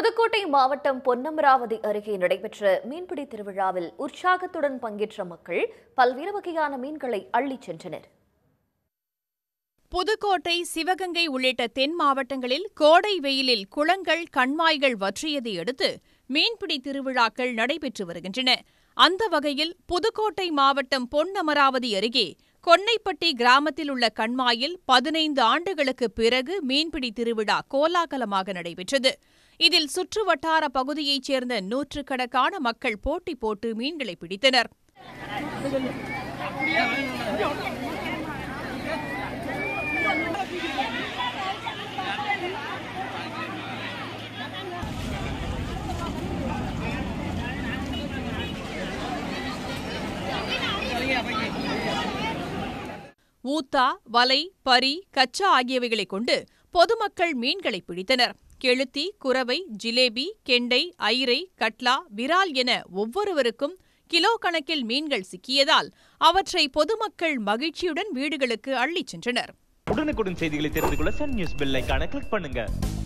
புதுக்கோட்டை மாவட்டம் பொன்னமராவதி அருகே நடைபெற்ற மீன்பிடி திருவிழாவில் உற்சாகத்துடன் பங்கேற்ற மக்கள் பல்வேறு வகையான மீன்களை அள்ளிச் சென்றனர் புதுக்கோட்டை சிவகங்கை உள்ளிட்ட தென் மாவட்டங்களில் கோடை வெயிலில் குளங்கள் கண்மாய்கள் வற்றியதை அடுத்து மீன்பிடி திருவிழாக்கள் நடைபெற்று வருகின்றன அந்த வகையில் புதுக்கோட்டை மாவட்டம் பொன்னமராவதி அருகே கொன்னைப்பட்டி கிராமத்தில் உள்ள கண்மாயில் பதினைந்து ஆண்டுகளுக்கு பிறகு மீன்பிடி திருவிழா கோலாகலமாக நடைபெற்றது இதில் சுற்றுவட்டார பகுதியைச் சேர்ந்த நூற்றுக்கணக்கான மக்கள் போட்டி போட்டு மீன்களை பிடித்தனர் ஊத்தா வலை பரி கச்சா ஆகியவைகளை கொண்டு பொதுமக்கள் மீன்களை பிடித்தனர் கெளுத்தி குரவை ஜிலேபி கெண்டை ஐரை கட்லா விரால் என ஒவ்வொருவருக்கும் கிலோ கணக்கில் மீன்கள் சிக்கியதால் அவற்றை பொதுமக்கள் மகிழ்ச்சியுடன் வீடுகளுக்கு அள்ளிச் சென்றனர் உடனுக்குடன் செய்திகளை தெரிந்து கொள்ள சன் நியூஸ் பெல் ஐகானை கிளிக் பண்ணுங்க